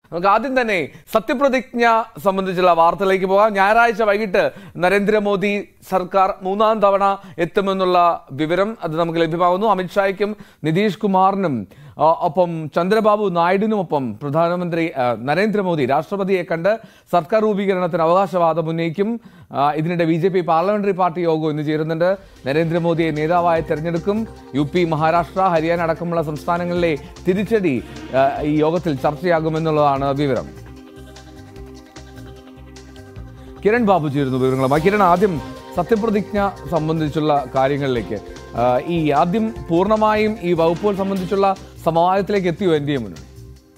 നമുക്ക് ആദ്യം തന്നെ സത്യപ്രതിജ്ഞ സംബന്ധിച്ചുള്ള വാർത്തയിലേക്ക് പോകാം ഞായറാഴ്ച വൈകിട്ട് നരേന്ദ്രമോദി സർക്കാർ മൂന്നാം തവണ എത്തുമെന്നുള്ള വിവരം അത് നമുക്ക് ലഭ്യമാകുന്നു അമിത്ഷായ്ക്കും നിതീഷ് കുമാറിനും ആ, ഒപ്പം ചന്ദ്രബാബു നായിഡുവിനുമൊപ്പം പ്രധാനമന്ത്രി ആ, നരേന്ദ്രമോദി രാഷ്ട്രപതിയെ കണ്ട് സർക്കാർ രൂപീകരണത്തിന് അവകാശവാദം ഉന്നയിക്കും ആ, ഇതിനിടെ B J P parliamentary party യോഗം ഇന്ന് ചേരുന്നുണ്ട് നരേന്ദ്രമോദിയെ നേതാവായി തെരഞ്ഞെടുക്കും യു പി മഹാരാഷ്ട്ര ഹരിയാന അടക്കമുള്ള സംസ്ഥാനങ്ങളിലെ തിരിച്ചടി ആ, ഈ യോഗത്തിൽ ചർച്ചയാകുമെന്നുള്ളതാണ് വിവരം കിരൺ ബാബു ചേരുന്നു വിവരങ്ങളുമായി കിരൺ ആദ്യം സത്യപ്രതിജ്ഞ സംബന്ധിച്ചുള്ള കാര്യങ്ങളിലേക്ക് ആ, ഈ ആദ്യം പൂർണ്ണമായും ഈ വകുപ്പുകൾ സംബന്ധിച്ചുള്ള സമവായത്തിലേക്ക് എത്തിയോ എൻ ഡി എ മുന്നണി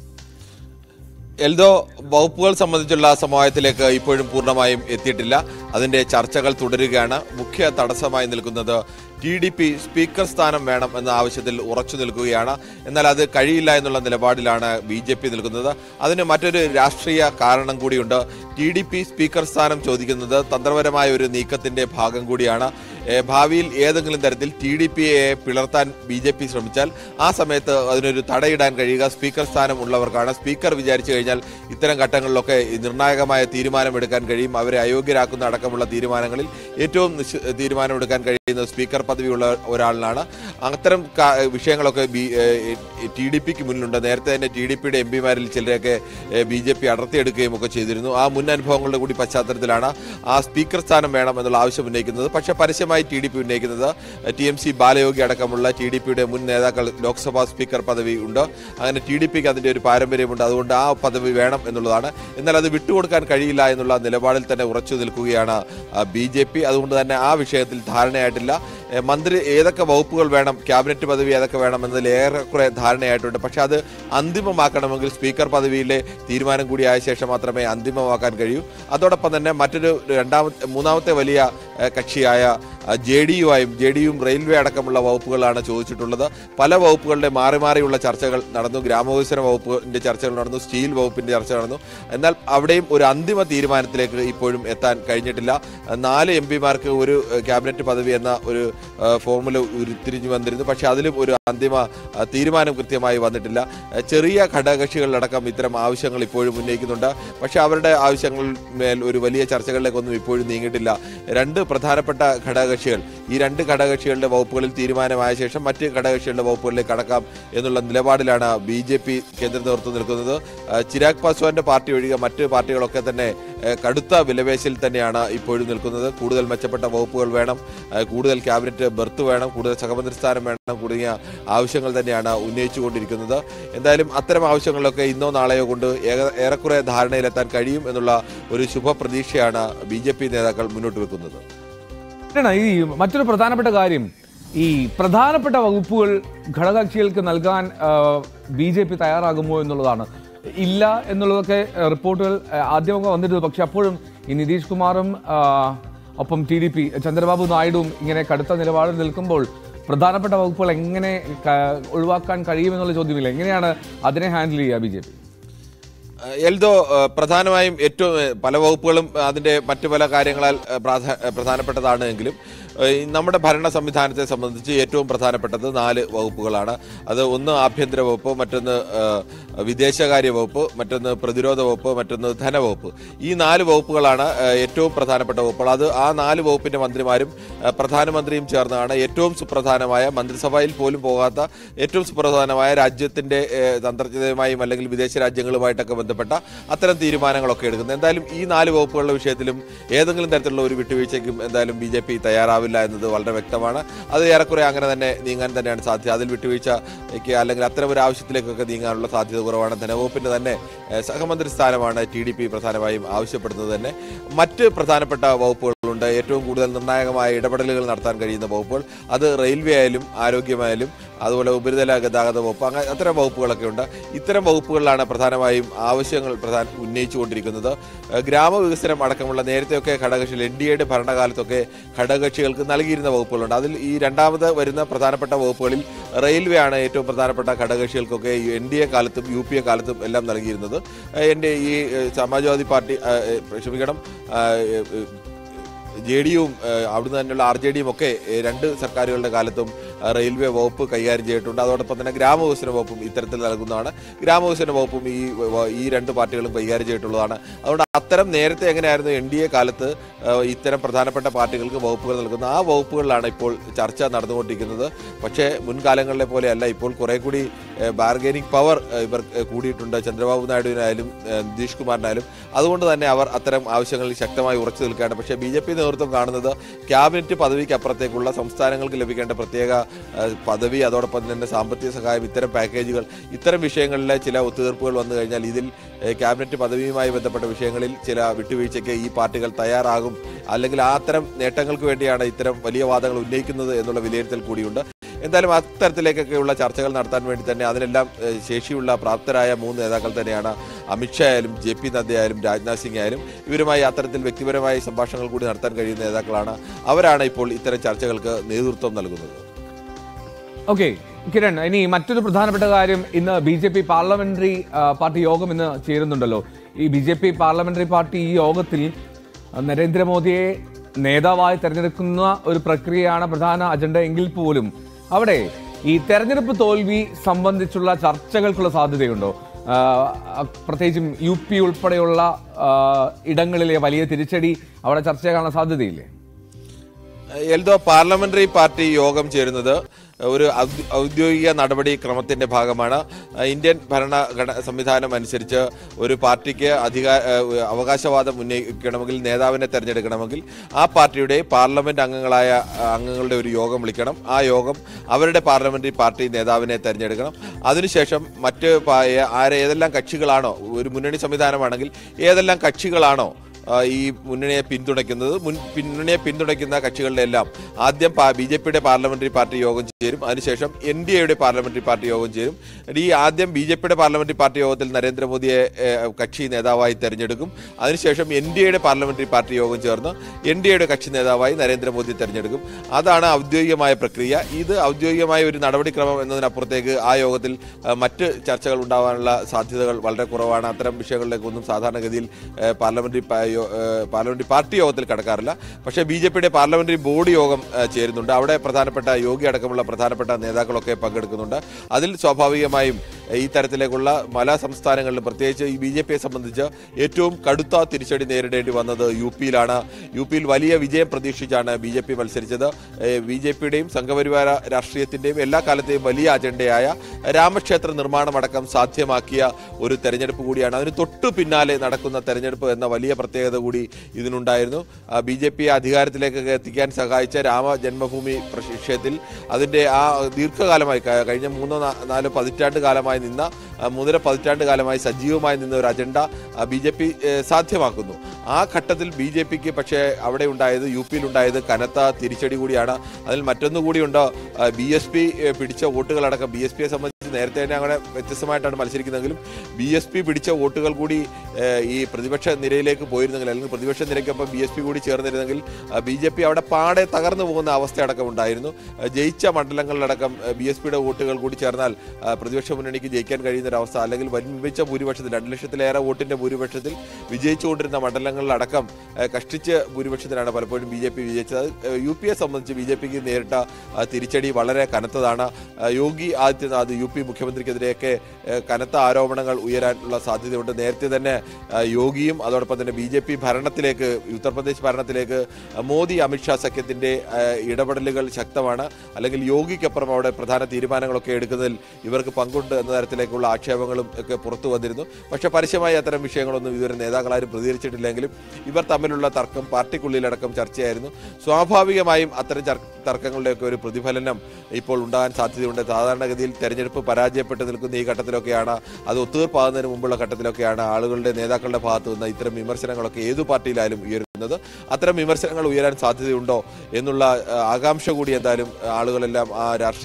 എൽദോ വകുപ്പുകൾ സംബന്ധിച്ചുള്ള സമവായത്തിലേക്ക് ഇപ്പോഴും പൂർണ്ണമായും എത്തിയിട്ടില്ല അതിന്റെ ചർച്ചകൾ തുടരുകയാണ് മുഖ്യ തടസ്സമായി നിൽക്കുന്നത് ടി ഡി പി സ്പീക്കർ സ്ഥാനം വേണം എന്ന ആവശ്യത്തിൽ ഉറച്ചു നിൽക്കുകയാണ് എന്നാൽ അത് കഴിയില്ല എന്നുള്ള നിലപാടിലാണ് ബി ജെ പി നിൽക്കുന്നത് അതിന് മറ്റൊരു രാഷ്ട്രീയ കാരണം കൂടിയുണ്ട് ടി ഡി പി സ്പീക്കർ സ്ഥാനം ചോദിക്കുന്നത് തന്ത്രപരമായ ഒരു നീക്കത്തിന്റെ ഭാഗം കൂടിയാണ് ഏ, ഭാവിയിൽ ഏതെങ്കിലും തരത്തിൽ ടി ഡി പിയെ പിളർത്താൻ ബി ജെ പി ശ്രമിച്ചാൽ ആ സമയത്ത് അതിനൊരു തടയിടാൻ കഴിയുക സ്പീക്കർ സ്ഥാനം ഉള്ളവർക്കാണ് സ്പീക്കർ വിചാരിച്ചു കഴിഞ്ഞാൽ ഇത്തരം ഘട്ടങ്ങളിലൊക്കെ ഈ നിർണായകമായ തീരുമാനമെടുക്കാൻ കഴിയും അവരെ അയോഗ്യരാക്കുന്ന അടക്കമുള്ള തീരുമാനങ്ങളിൽ ഏറ്റവും നിശ്- തീരുമാനമെടുക്കാൻ കഴിയുന്ന സ്പീക്കർ പദവിയുള്ള ഒരാളിനാണ് അത്തരം കാ- വിഷയങ്ങളൊക്കെ ബി ടി ഡി പിക്ക് മുന്നിലുണ്ട് നേരത്തെ തന്നെ ടി ഡി പിയുടെ എം പിമാരിൽ ചിലരെയൊക്കെ ബി ജെ പി അടർത്തിയെടുക്കുകയും ഒക്കെ ചെയ്തിരുന്നു ആ മുൻ അനുഭവങ്ങളുടെ കൂടി പശ്ചാത്തലത്തിലാണ് ആ സ്പീക്കർ സ്ഥാനം വേണം എന്നുള്ള ആവശ്യം ഉന്നയിക്കുന്നത് പക്ഷേ പരസ്യമായി ടി ഡി പി ഉന്നയിക്കുന്നത് ടി എം സി ബാലയോഗി അടക്കമുള്ള ടി ഡി പിയുടെ മുൻ നേതാക്കൾ ലോക്സഭാ സ്പീക്കർ പദവി ഉണ്ട് അങ്ങനെ ടി ഡി പിക്ക് അതിൻ്റെ ഒരു പാരമ്പര്യമുണ്ട് അതുകൊണ്ട് ആ പദവി വേണം എന്നുള്ളതാണ് എന്നാൽ അത് വിട്ടുകൊടുക്കാൻ കഴിയില്ല എന്നുള്ള നിലപാടിൽ തന്നെ ഉറച്ചു നിൽക്കുകയാണ് ബി ജെ പി അതുകൊണ്ട് തന്നെ ആ വിഷയത്തിൽ ധാരണയായിട്ടില്ല ഏ, മന്ത്രി ഏതൊക്കെ വകുപ്പുകൾ വേണം ക്യാബിനറ്റ് പദവി ഏതൊക്കെ വേണം എന്നതിൽ ഏറെക്കുറെ ധാരണയായിട്ടുണ്ട് പക്ഷെ അത് അന്തിമമാക്കണമെങ്കിൽ സ്പീക്കർ പദവിയിലെ തീരുമാനം കൂടി ആയ ശേഷം മാത്രമേ അന്തിമമാക്കാൻ കഴിയൂ അതോടൊപ്പം തന്നെ മറ്റൊരു രണ്ടാമത്തെ മൂന്നാമത്തെ വലിയ ഏ, കക്ഷിയായ ജെ ഡി യുമായും ജെ ഡി യും റെയിൽവേ അടക്കമുള്ള വകുപ്പുകളാണ് ചോദിച്ചിട്ടുള്ളത് പല വകുപ്പുകളുടെ മാറി മാറിയുള്ള ചർച്ചകൾ നടന്നു ഗ്രാമവികസന വകുപ്പിന്റെ ചർച്ചകൾ നടന്നു സ്റ്റീൽ വകുപ്പിന്റെ ചർച്ച നടന്നു എന്നാൽ അവിടെയും ഒരു അന്തിമ തീരുമാനത്തിലേക്ക് ഇപ്പോഴും എത്താൻ കഴിഞ്ഞിട്ടില്ല നാല് എം പിമാർക്ക് ഒരു ഏഹ്, ക്യാബിനറ്റ് പദവി എന്ന ഒരു ഏഹ്, ഫോർമുല ഉരുത്തിരിഞ്ഞു വന്നിരുന്നു പക്ഷെ അതിലും ഒരു അന്തിമ ഏഹ്, തീരുമാനം കൃത്യമായി വന്നിട്ടില്ല ഏഹ്, ചെറിയ ഘടകകക്ഷികളിലടക്കം ഇത്തരം ആവശ്യങ്ങൾ ഇപ്പോഴും ഉന്നയിക്കുന്നുണ്ട് പക്ഷെ അവരുടെ ആവശ്യങ്ങളിൽ മേൽ ഒരു വലിയ ചർച്ചകളിലേക്കൊന്നും ഇപ്പോഴും നീങ്ങിയിട്ടില്ല രണ്ട് പ്രധാനപ്പെട്ട ഘടകകക്ഷികൾ ഈ രണ്ട് ഘടകകക്ഷികളുടെ വകുപ്പുകളിൽ തീരുമാനമായ ശേഷം മറ്റ് ഘടകകക്ഷികളുടെ വകുപ്പുകളിലേക്ക് കടക്കാം എന്നുള്ള നിലപാടിലാണ് ബി ജെ പി കേന്ദ്ര നേതൃത്വം നിൽക്കുന്നത് ആ, ചിരാഗ് പാസ്വാന്റെ പാർട്ടി ഒഴികെ മറ്റ് പാർട്ടികളൊക്കെ തന്നെ ഏ, കടുത്ത വിലപേശിൽ തന്നെയാണ് ഇപ്പോഴും നിൽക്കുന്നത് കൂടുതൽ മെച്ചപ്പെട്ട വകുപ്പുകൾ വേണം ആ, കൂടുതൽ ക്യാബിനറ്റ് ബർത്ത് വേണം കൂടുതൽ സഹമന്ത്രി സ്ഥാനം വേണം തുടങ്ങിയ ആവശ്യങ്ങൾ തന്നെയാണ് ഉന്നയിച്ചുകൊണ്ടിരിക്കുന്നത് എന്തായാലും അത്തരം ആവശ്യങ്ങളിലൊക്കെ ഇന്നോ നാളെയോ കൊണ്ട് ഏക- ഏറെക്കുറെ ധാരണയിലെത്താൻ കഴിയും എന്നുള്ള ഒരു ശുഭപ്രതീക്ഷയാണ് ബി ജെ പി നേതാക്കൾ മുന്നോട്ട് വെക്കുന്നത് കിരൺ, ഈ മറ്റൊരു പ്രധാനപ്പെട്ട കാര്യം ഈ പ്രധാനപ്പെട്ട വകുപ്പുകൾ ഘടകകക്ഷികൾക്ക് നൽകാൻ ബി ജെ പി തയ്യാറാകുമോ എന്നുള്ളതാണ് ഇല്ല എന്നുള്ളതൊക്കെ ആ, റിപ്പോർട്ടുകൾ ആ, ആദ്യമൊക്കെ വന്നിരുന്നു പക്ഷെ അപ്പോഴും ഈ നിതീഷ് കുമാറും ആ, ഒപ്പം ടി ഡി പി ചന്ദ്രബാബു നായിഡുവും ഇങ്ങനെ കടുത്ത നിലപാടിൽ നിൽക്കുമ്പോൾ പ്രധാനപ്പെട്ട വകുപ്പുകൾ എങ്ങനെ ക- ഒഴിവാക്കാൻ കഴിയുമെന്നുള്ള ചോദ്യമില്ല എങ്ങനെയാണ് അതിനെ ഹാൻഡിൽ ചെയ്യുക ബി ജെ പി ഏഹ് എൽദോ ഏഹ് പ്രധാനമായും ഏറ്റവും ഏഹ് പല വകുപ്പുകളും അതിൻ്റെ മറ്റു പല കാര്യങ്ങളാൽ ഏഹ് പ്രാധാ- ഏഹ് പ്രധാനപ്പെട്ടതാണ് എങ്കിലും ഏഹ് ഈ നമ്മുടെ ഭരണ സംവിധാനത്തെ സംബന്ധിച്ച് ഏറ്റവും പ്രധാനപ്പെട്ടത് നാല് വകുപ്പുകളാണ് അത് ഒന്ന് ആഭ്യന്തര വകുപ്പ് മറ്റൊന്ന് ഏഹ് വിദേശകാര്യ വകുപ്പ് മറ്റൊന്ന് പ്രതിരോധ വകുപ്പ് മറ്റൊന്ന് ധനവകുപ്പ് ഈ നാല് വകുപ്പുകളാണ് ഏഹ് ഏറ്റവും പ്രധാനപ്പെട്ട വകുപ്പുകൾ അത് ആ നാല് വകുപ്പിന്റെ മന്ത്രിമാരും ഏഹ് പ്രധാനമന്ത്രിയും ചേർന്നാണ് ഏറ്റവും സുപ്രധാനമായ മന്ത്രിസഭയിൽ പോലും പോകാത്ത ഏറ്റവും സുപ്രധാനമായ രാജ്യത്തിന്റെ ഏഹ് തന്ത്രജ്ഞതയുമായും അല്ലെങ്കിൽ വിദേശ രാജ്യങ്ങളുമായിട്ടൊക്കെ ബന്ധപ്പെട്ട അത്തരം തീരുമാനങ്ങളൊക്കെ എടുക്കുന്നത് എന്തായാലും ഈ നാല് വകുപ്പുകളുടെ വിഷയത്തിലും ഏതെങ്കിലും തരത്തിലുള്ള ഒരു വിട്ടുവീഴ്ചയ്ക്കും എന്തായാലും ബി ജെ പി തയ്യാറാവില്ല എന്നത് വളരെ വ്യക്തമാണ് അത് ഏറെക്കുറെ അങ്ങനെ തന്നെ നീങ്ങാൻ തന്നെയാണ് സാധ്യത അതിൽ വിട്ടുവീഴ്ചയ്ക്ക് അല്ലെങ്കിൽ അത്തരം ഒരു ആവശ്യത്തിലേക്കൊക്കെ നീങ്ങാനുള്ള സാധ്യത കുറവാണ് ധനവകുപ്പിന്റെ തന്നെ ഏഹ് സഹമന്ത്രി സ്ഥാനമാണ് ടി ഡി പി പ്രധാനമായും ആവശ്യപ്പെടുന്നത് തന്നെ മറ്റ് പ്രധാനപ്പെട്ട വകുപ്പുകളുണ്ട് ഏറ്റവും കൂടുതൽ നിർണായകമായ ഇടപെടലുകൾ നടത്താൻ കഴിയുന്ന വകുപ്പുകൾ അത് റെയിൽവേ ആയാലും ആരോഗ്യമായാലും അതുപോലെ ഉപരിതല ഗതാഗത വകുപ്പ് അങ്ങനെ അത്തരം വകുപ്പുകളൊക്കെ ഉണ്ട് ഇത്തരം വകുപ്പുകളിലാണ് പ്രധാനമായും ആവശ്യങ്ങൾ പ്രധാന ഉന്നയിച്ചുകൊണ്ടിരിക്കുന്നത് ഏഹ് ഗ്രാമവികസനം അടക്കമുള്ള നേരത്തെയൊക്കെ ഘടകകക്ഷികൾ എൻ ഡി എയുടെ ഭരണകാലത്തൊക്കെ ഘടകകക്ഷികൾക്ക് നൽകിയിരുന്ന വകുപ്പുകളുണ്ട് അതിൽ ഈ രണ്ടാമത് വരുന്ന പ്രധാനപ്പെട്ട വകുപ്പുകളിൽ റെയിൽവേ ആണ് ഏറ്റവും പ്രധാനപ്പെട്ട ഘടകകക്ഷികൾക്കൊക്കെ എൻ ഡി എ കാലത്തും യു പി എ കാലത്തും എല്ലാം നൽകിയിരുന്നത് ഏഹ് എൻ്റെ ഈ ഏഹ് സമാജ്വാദി പാർട്ടി ഏഹ് ഏഹ് ക്ഷമിക്കണം ഏഹ് ജെ ഡിയും അവിടുന്ന് തന്നെയുള്ള ആർ ജെ ഡിയും ഒക്കെ ഏഹ് രണ്ട് സർക്കാരുകളുടെ കാലത്തും ആ, റെയിൽവേ വകുപ്പ് കൈകാര്യം ചെയ്തിട്ടുണ്ട് അതോടൊപ്പം തന്നെ ഗ്രാമവികസന വകുപ്പും ഇത്തരത്തിൽ നൽകുന്നതാണ് ഗ്രാമവികസന വകുപ്പും ഈ വ- ഈ രണ്ട് പാർട്ടികളും കൈകാര്യം ചെയ്തിട്ടുള്ളതാണ് അതുകൊണ്ട് അത്തരം നേരത്തെ എങ്ങനെയായിരുന്നു എൻ ഡി എ കാലത്ത് ആ, ഇത്തരം പ്രധാനപ്പെട്ട പാർട്ടികൾക്ക് വകുപ്പുകൾ നൽകുന്ന ആ വകുപ്പുകളിലാണ് ഇപ്പോൾ ചർച്ച നടന്നുകൊണ്ടിരിക്കുന്നത് പക്ഷേ മുൻകാലങ്ങളിലെ പോലെയല്ല ഇപ്പോൾ കുറെ കൂടി ബാർഗൈനിങ് പവർ ഇവർ ഏ, കൂടിയിട്ടുണ്ട് ചന്ദ്രബാബു നായിഡുവിനായാലും ഏ, നിതീഷ് കുമാറിനായാലും അതുകൊണ്ട് തന്നെ അവർ അത്തരം ആവശ്യങ്ങളിൽ ശക്തമായി ഉറച്ചു നിൽക്കുകയാണ് പക്ഷേ ബി ജെ പി നേതൃത്വം കാണുന്നത് ക്യാബിനറ്റ് പദവിക്ക് അപ്പുറത്തേക്കുള്ള സംസ്ഥാനങ്ങൾക്ക് ലഭിക്കേണ്ട പ്രത്യേക ഏ, പദവി അതോടൊപ്പം തന്നെ സാമ്പത്തിക സഹായം ഇത്തരം പാക്കേജുകൾ ഇത്തരം വിഷയങ്ങളിലെ ചില ഒത്തുതീർപ്പുകൾ വന്നു കഴിഞ്ഞാൽ ഇതിൽ ഏ, ക്യാബിനറ്റ് പദവിയുമായി ബന്ധപ്പെട്ട വിഷയങ്ങളിൽ ചില വിട്ടുവീഴ്ചയ്ക്ക് ഈ പാർട്ടികൾ തയ്യാറാകും അല്ലെങ്കിൽ ആ അത്തരം നേട്ടങ്ങൾക്ക് വേണ്ടിയാണ് ഇത്തരം വലിയ വാദങ്ങൾ ഉന്നയിക്കുന്നത് എന്നുള്ള വിലയിരുത്തൽ കൂടിയുണ്ട് എന്തായാലും അത്തരത്തിലേക്കൊക്കെയുള്ള ചർച്ചകൾ നടത്താൻ വേണ്ടി തന്നെ അതിനെല്ലാം ഏഹ്, ശേഷിയുള്ള പ്രാപ്തരായ മൂന്ന് നേതാക്കൾ തന്നെയാണ് അമിത്ഷാ ആയാലും ജെ പി നദ്ദ ആയാലും രാജ്നാഥ് സിംഗ് ആയാലും ഇവരുമായി അത്തരത്തിൽ വ്യക്തിപരമായ സംഭാഷണങ്ങൾ കൂടി നടത്താൻ കഴിയുന്ന നേതാക്കളാണ് അവരാണ് ഇപ്പോൾ ഇത്തരം ചർച്ചകൾക്ക് നേതൃത്വം നൽകുന്നത് ഓക്കെ കിരൺ ഇനി മറ്റൊരു പ്രധാനപ്പെട്ട കാര്യം ഇന്ന് ബി ജെ പി പാർലമെന്ററി ആ, പാർട്ടി യോഗം ഇന്ന് ചേരുന്നുണ്ടല്ലോ ഈ B J P parliamentary party ഈ യോഗത്തിൽ ആ, നരേന്ദ്രമോദിയെ നേതാവായി തെരഞ്ഞെടുക്കുന്ന ഒരു പ്രക്രിയയാണ് പ്രധാന അജണ്ട എങ്കിൽ പോലും അവിടെ ഈ തെരഞ്ഞെടുപ്പ് തോൽവി സംബന്ധിച്ചുള്ള ചർച്ചകൾക്കുള്ള സാധ്യതയുണ്ടോ ആ, ആ, പ്രത്യേകിച്ചും യു പി ഉൾപ്പെടെയുള്ള ആ, ഇടങ്ങളിലെ വലിയ തിരിച്ചടി അവിടെ ചർച്ച കാണാൻ സാധ്യതയില്ലേ എൽദോ പാർലമെന്ററി പാർട്ടി യോഗം ചേരുന്നത് ഒരു ഔദ്യ- ഔദ്യോഗിക നടപടി ക്രമത്തിന്റെ ഭാഗമാണ് ഇന്ത്യൻ ഭരണഘട സംവിധാനം അനുസരിച്ച് ഒരു പാർട്ടിക്ക് അധികാര ഏഹ് അവകാശവാദം ഉന്നയിക്കണമെങ്കിൽ നേതാവിനെ തെരഞ്ഞെടുക്കണമെങ്കിൽ ആ പാർട്ടിയുടെ പാർലമെന്റ് അംഗങ്ങളായ അഹ് അംഗങ്ങളുടെ ഒരു യോഗം വിളിക്കണം ആ യോഗം അവരുടെ പാർലമെന്ററി പാർട്ടി നേതാവിനെ തെരഞ്ഞെടുക്കണം അതിനുശേഷം മറ്റ് പാ- ആരെ ഏതെല്ലാം കക്ഷികളാണോ ഒരു മുന്നണി സംവിധാനമാണെങ്കിൽ ഏതെല്ലാം കക്ഷികളാണോ ആ, ഈ മുന്നണിയെ പിന്തുണയ്ക്കുന്നത് മുൻ മുന്നണിയെ പിന്തുണയ്ക്കുന്ന കക്ഷികളുടെ എല്ലാം ആദ്യം ബി ജെ പിയുടെ പാർലമെന്ററി പാർട്ടി യോഗം ചേരും അതിനുശേഷം എൻ ഡി എയുടെ പാർലമെന്ററി പാർട്ടി യോഗം ചേരും ഈ ആദ്യം ബി ജെ പിയുടെ പാർലമെന്ററി പാർട്ടി യോഗത്തിൽ നരേന്ദ്രമോദിയെ ഏ, കക്ഷി നേതാവായി തെരഞ്ഞെടുക്കും അതിനുശേഷം എൻ ഡി എയുടെ പാർലമെന്ററി പാർട്ടി യോഗം ചേർന്ന് എൻ ഡി എയുടെ കക്ഷി നേതാവായി നരേന്ദ്രമോദി തെരഞ്ഞെടുക്കും അതാണ് ഔദ്യോഗികമായ പ്രക്രിയ ഇത് ഔദ്യോഗികമായ ഒരു നടപടിക്രമം എന്നതിനപ്പുറത്തേക്ക് ആ യോഗത്തിൽ ആ, മറ്റ് ചർച്ചകൾ ഉണ്ടാവാനുള്ള സാധ്യതകൾ വളരെ കുറവാണ് അത്തരം വിഷയങ്ങളിലേക്കൊന്നും സാധാരണഗതിയിൽ ഏ, പാർലമെന്ററി പാ- യോ- ഏ, പാർലമെന്ററി പാർട്ടി യോഗത്തിൽ കടക്കാറില്ല പക്ഷേ ബി ജെ പിയുടെ പാർലമെന്ററി ബോർഡ് യോഗം ഏ, ചേരുന്നുണ്ട് അവിടെ പ്രധാനപ്പെട്ട യോഗി അടക്കമുള്ള പ്രധാനപ്പെട്ട നേതാക്കളൊക്കെ പങ്കെടുക്കുന്നുണ്ട് അതിൽ സ്വാഭാവികമായും ഏ, ഈ തരത്തിലേക്കുള്ള പല സംസ്ഥാനങ്ങളിലും പ്രത്യേകിച്ച് ഈ ബി ജെ പിയെ സംബന്ധിച്ച് ഏറ്റവും കടുത്ത തിരിച്ചടി നേരിടേണ്ടി വന്നത് യു പിയിലാണ് യു പിയിൽ വലിയ വിജയം പ്രതീക്ഷിച്ചാണ് ബി ജെ പി മത്സരിച്ചത് ബി ജെ പിയുടെയും സംഘപരിവാര രാഷ്ട്രീയത്തിന്റെയും എല്ലാ കാലത്തെയും വലിയ അജണ്ടയായ രാമക്ഷേത്ര നിർമ്മാണമടക്കം സാധ്യമാക്കിയ ഒരു തെരഞ്ഞെടുപ്പ് കൂടിയാണ് അതിന് തൊട്ടു പിന്നാലെ നടക്കുന്ന തെരഞ്ഞെടുപ്പ് എന്ന വലിയ പ്രത്യേകത കൂടി ഇതിനുണ്ടായിരുന്നു ബി ജെ പി അധികാരത്തിലേക്ക് എത്തിക്കാൻ സഹായിച്ച രാമ ജന്മഭൂമി പ്രശ് വിഷയത്തിൽ അതിന്റെ ആ ദീർഘകാലമായി ക- കഴിഞ്ഞ മൂന്നോ നാ- നാലോ പതിറ്റാണ്ട് കാലമായി നിന്ന ആ, മൂന്നര പതിറ്റാണ്ട് കാലമായി സജീവമായി നിന്ന ഒരു അജണ്ട ബി ജെ പി സാധ്യമാക്കുന്നു ആ ഘട്ടത്തിൽ ബി ജെ പിക്ക് പക്ഷേ അവിടെ ഉണ്ടായത് യു പിയിൽ ഉണ്ടായത് കനത്ത തിരിച്ചടി കൂടിയാണ് അതിൽ മറ്റൊന്നു കൂടിയുണ്ട് ബി എസ് പി പിടിച്ച വോട്ടുകളടക്കം ബി എസ് പിയെ സംബന്ധിച്ച് നേരത്തെ തന്നെ അങ്ങനെ വ്യത്യസ്തമായിട്ടാണ് മത്സരിക്കുന്നതെങ്കിലും ബി എസ് പി പിടിച്ച വോട്ടുകൾ കൂടി ഏഹ്, ഈ പ്രതിപക്ഷ നിരയിലേക്ക് പോയിരുന്നെങ്കിൽ അല്ലെങ്കിൽ പ്രതിപക്ഷ നിരയ്ക്കൊപ്പം ബി എസ് പി കൂടി ചേർന്നിരുന്നെങ്കിൽ ബി ജെ പി അവിടെ പാടെ തകർന്നു പോകുന്ന അവസ്ഥയടക്കം ഉണ്ടായിരുന്നു ആ, ജയിച്ച മണ്ഡലങ്ങളിലടക്കം ബി എസ് പിയുടെ വോട്ടുകൾ കൂടി ചേർന്നാൽ ആ, പ്രതിപക്ഷ മുന്നണിക്ക് ജയിക്കാൻ കഴിയുന്ന ഒരു അവസ്ഥ അല്ലെങ്കിൽ വൻപിച്ച ഭൂരിപക്ഷത്തിൽ രണ്ട് ലക്ഷത്തിലേറെ വോട്ടിന്റെ ഭൂരിപക്ഷത്തിൽ വിജയിച്ചുകൊണ്ടിരുന്ന മണ്ഡലങ്ങളിലടക്കം ആ, കഷ്ടിച്ച് ഭൂരിപക്ഷത്തിലാണ് പലപ്പോഴും ബി ജെ പി വിജയിച്ചത് അത്, ആ, യു പിയെ സംബന്ധിച്ച് ബി ജെ പിക്ക് നേരിട്ട ആ, തിരിച്ചടി വളരെ കനത്തതാണ് ആ, യോഗി ആദിത്യനാഥ് യു പി മുഖ്യമന്ത്രിക്കെതിരെയൊക്കെ ആ, കനത്ത ആരോപണങ്ങൾ ഉയരാനുള്ള സാധ്യതയുണ്ട് നേരത്തെ തന്നെ ആ, യോഗിയും അതോടൊപ്പം തന്നെ ബി ജെ പി ഭരണത്തിലേക്ക് ഉത്തർപ്രദേശ് ഭരണത്തിലേക്ക് ആ, മോദി അമിത്ഷാ സഖ്യത്തിന്റെ ആ, ഇടപെടലുകൾ ശക്തമാണ് അല്ലെങ്കിൽ യോഗിക്കപ്പുറം അവിടെ പ്രധാന തീരുമാനങ്ങളൊക്കെ എടുക്കുന്നതിൽ ഇവർക്ക് പങ്കുണ്ട് എന്ന തരത്തിലേക്കുള്ള ആക്ഷേപങ്ങളും ഒക്കെ പുറത്തു വന്നിരുന്നു പക്ഷെ പരസ്യമായി അത്തരം വിഷയങ്ങളൊന്നും ഇതുവരെ നേതാക്കളാരും പ്രതികരിച്ചിട്ടില്ലെങ്കിലും ഇവർ തമ്മിലുള്ള തർക്കം പാർട്ടിക്കുള്ളിലടക്കം ചർച്ചയായിരുന്നു സ്വാഭാവികമായും അത്തരം ചർ- തർക്കങ്ങളുടെയൊക്കെ ഒരു പ്രതിഫലനം ഇപ്പോൾ ഉണ്ടാകാൻ സാധ്യതയുണ്ട് സാധാരണഗതിയിൽ തെരഞ്ഞെടുപ്പ് പരാജയപ്പെട്ട് നിൽക്കുന്ന ഈ ഘട്ടത്തിലൊക്കെയാണ് അത് ഒത്തുതീർപ്പാകുന്നതിന് മുമ്പുള്ള ഘട്ടത്തിലൊക്കെയാണ് ആളുകളുടെ നേതാക്കളുടെ ഭാഗത്തു നിന്ന് ഇത്തരം വിമർശനങ്ങളൊക്കെ ഏതു പാർട്ടിയിലായാലും ഉയരുന്നത് അത്തരം വിമർശനങ്ങൾ ഉയരാൻ സാധ്യതയുണ്ടോ എന്നുള്ള ആ, ആകാംക്ഷ കൂടി എന്തായാലും ആ, ആളുകളെല്ലാം ആ രാഷ്ട്രീയ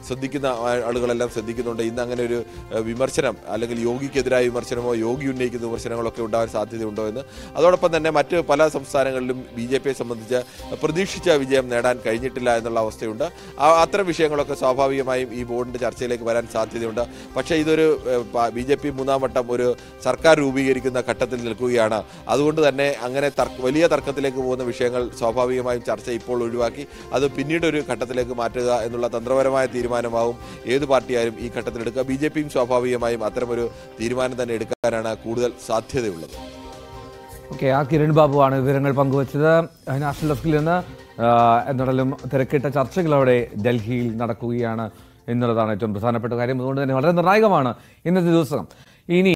ശ്രദ്ധിക്കുന്ന ആ- ആളുകളെല്ലാം ശ്രദ്ധിക്കുന്നുണ്ട് ഇന്ന് അങ്ങനെ ഒരു ഏഹ്, വിമർശനം അല്ലെങ്കിൽ യോഗിക്കെതിരായ വിമർശനമോ യോഗി ഉന്നയിക്കുന്ന വിമർശനങ്ങളൊക്കെ ഉണ്ടാവാൻ സാധ്യതയുണ്ടോ എന്ന് അതോടൊപ്പം തന്നെ മറ്റ് പല സംസ്ഥാനങ്ങളിലും ബി ജെ പിയെ സംബന്ധിച്ച് പ്രതീക്ഷിച്ച വിജയം നേടാൻ കഴിഞ്ഞിട്ടില്ല എന്നുള്ള അവസ്ഥയുണ്ട് ആ- അത്തരം വിഷയങ്ങളൊക്കെ സ്വാഭാവികമായും ഈ ബോർഡിന്റെ ചർച്ചയിലേക്ക് വരാൻ സാധ്യതയുണ്ട് പക്ഷേ ഇതൊരു ബി ജെ പി മൂന്നാം വട്ടം ഒരു സർക്കാർ രൂപീകരിക്കുന്ന ഘട്ടത്തിൽ നിൽക്കുകയാണ് അതുകൊണ്ട് തന്നെ അങ്ങനെ തർക്ക- വലിയ തർക്കത്തിലേക്ക് പോകുന്ന വിഷയങ്ങൾ സ്വാഭാവികമായും ചർച്ച ഇപ്പോൾ ഒഴിവാക്കി അത് പിന്നീട് ഒരു ഘട്ടത്തിലേക്ക് മാറ്റുക എന്നുള്ള തന്ത്രപരമായ തീരുമാനമാവും ഏത് പാർട്ടിയായാലും ഈ ഘട്ടത്തിലെടുക്കുക ബി ജെ പിയും സ്വാഭാവികമായും അത്തരമൊരു തീരുമാനം തന്നെ എടുക്കാനാണ് കൂടുതൽ സാധ്യതയുള്ളത് ഓക്കെ ആ കിരൺ ബാബുവാണ് വിവരങ്ങൾ പങ്കുവച്ചത് നാഷണൽ ഡെസ്കിൽ നിന്ന് ആ, എന്തായാലും തിരക്കിട്ട ചർച്ചകൾ അവിടെ ഡൽഹിയിൽ നടക്കുകയാണ് എന്നുള്ളതാണ് ഏറ്റവും പ്രധാനപ്പെട്ട കാര്യം അതുകൊണ്ട് തന്നെ വളരെ നിർണായകമാണ് ഇന്നത്തെ ദിവസം ഇനി